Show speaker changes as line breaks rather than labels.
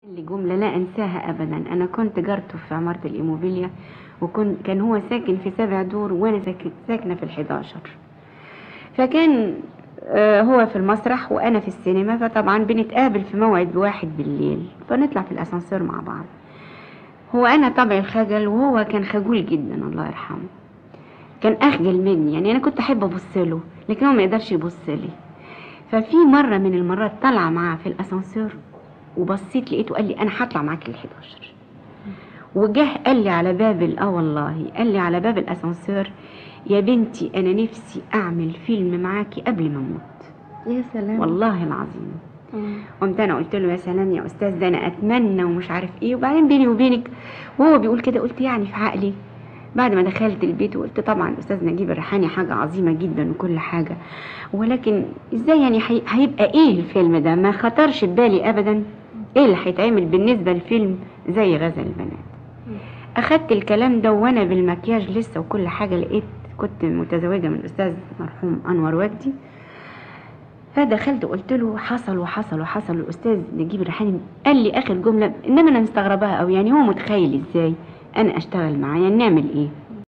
اللي جملة لا أنساها أبدا أنا كنت جارته في عمارة الإيموبيليا وكان كان هو ساكن في سبع دور وأنا ساكن- ساكنة في الحداشر فكان آه، هو في المسرح وأنا في السينما فطبعا بنتقابل في موعد واحد بالليل فنطلع في الأسانسير مع بعض هو أنا طبعي الخجل وهو كان خجول جدا الله يرحمه كان أخجل مني يعني أنا كنت أحب أبص له لكن هو ما يقدرش يبص لي ففي مرة من المرات طالعة معاه في الأسانسير وبصيت لقيته قال لي انا هطلع معاك لل 11 وجه قال لي على باب ال- اه والله قال لي على باب الاسانسير يا بنتي انا نفسي اعمل فيلم معاكي قبل ما اموت
يا سلام
والله العظيم
آه.
قمت انا قلت له يا سلام يا استاذ ده انا اتمنى ومش عارف ايه وبعدين بيني وبينك وهو بيقول كده قلت يعني في عقلي بعد ما دخلت البيت وقلت طبعا الاستاذ نجيب الريحاني حاجه عظيمه جدا وكل حاجه ولكن ازاي يعني هي- هيبقى ايه الفيلم ده ما خطرش ببالي ابدا ايه اللي هيتعمل بالنسبه لفيلم زي غزل البنات اخدت الكلام ده وانا بالمكياج لسه وكل حاجه لقيت كنت متزوجه من الاستاذ مرحوم انور وجدي فدخلت قلت له حصل وحصل وحصل الاستاذ نجيب الريحاني قال لي اخر جمله انما انا مستغرباها قوي يعني هو متخيل ازاي انا اشتغل معاه يعني نعمل ايه